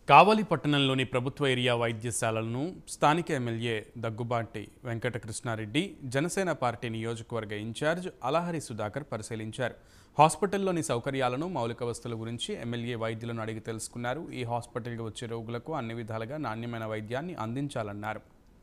కావలి పట్టణంలోని ప్రభుత్వ ఏరియా వైద్యశాలలను స్థానిక ఎమ్మెల్యే దగ్గుబాటి వెంకటకృష్ణారెడ్డి జనసేన పార్టీ నియోజకవర్గ ఇన్ఛార్జ్ అలహరి సుధాకర్ పరిశీలించారు హాస్పిటల్లోని సౌకర్యాలను మౌలిక వస్తువుల గురించి ఎమ్మెల్యే వైద్యులను అడిగి తెలుసుకున్నారు ఈ హాస్పిటల్కి వచ్చే రోగులకు అన్ని విధాలుగా నాణ్యమైన వైద్యాన్ని అందించాలన్నారు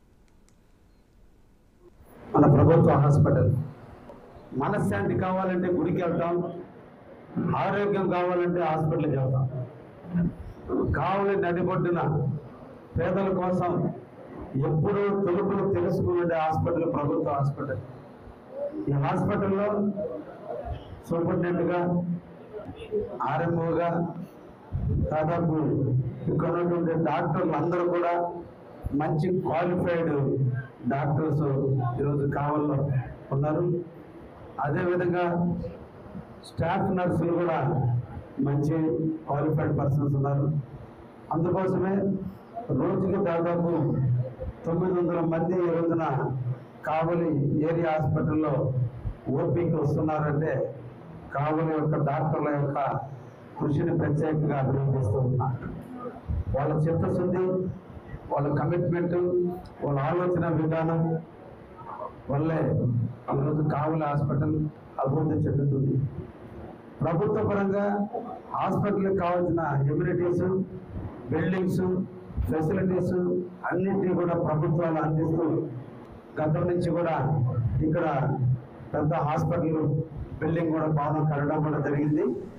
మన ప్రభుత్వ హాస్పిటల్ మనశ్శాంతి కావాలంటే గుడికి వెళ్తాం ఆరోగ్యం కావాలంటే హాస్పిటల్కి వెళ్తాం కావలి నడిబొడ్డున పేదల కోసం ఎప్పుడూ తలుపులు తెలుసుకునే హాస్పిటల్ ప్రభుత్వ హాస్పిటల్ ఈ హాస్పిటల్లో సూపరింటెండెంట్గా ఆర్ఎంఓగా దాదాపు ఇక్కడ ఉన్నటువంటి డాక్టర్లు అందరూ కూడా మంచి క్వాలిఫైడ్ డాక్టర్స్ ఈరోజు కావల్లో ఉన్నారు అదేవిధంగా స్టాఫ్ నర్సులు కూడా మంచి క్వాలిఫైడ్ పర్సన్స్ ఉన్నారు అందుకోసమే రోజుకి దాదాపు తొమ్మిది వందల మంది ఈ రోజున కావలి ఏరియా హాస్పిటల్లో ఓపీకి వస్తున్నారంటే కావలి యొక్క డాక్టర్ల యొక్క కృషిని ప్రత్యేకంగా అభినందిస్తూ ఉన్నా వాళ్ళ చిత్తశుద్ధి వాళ్ళ కమిట్మెంట్ వాళ్ళ ఆలోచన విధానం వల్లే ఈరోజు కావలి హాస్పిటల్ అభివృద్ధి చెందుతుంది ప్రభుత్వ పరంగా హాస్పిటల్కి కావాల్సిన ఎమ్యూనిటీస్ బిల్డింగ్స్ ఫెసిలిటీస్ అన్నింటినీ కూడా ప్రభుత్వాలు అందిస్తూ గతం నుంచి కూడా ఇక్కడ పెద్ద హాస్పిటల్ బిల్డింగ్ కూడా భవనం కట్టడం కూడా జరిగింది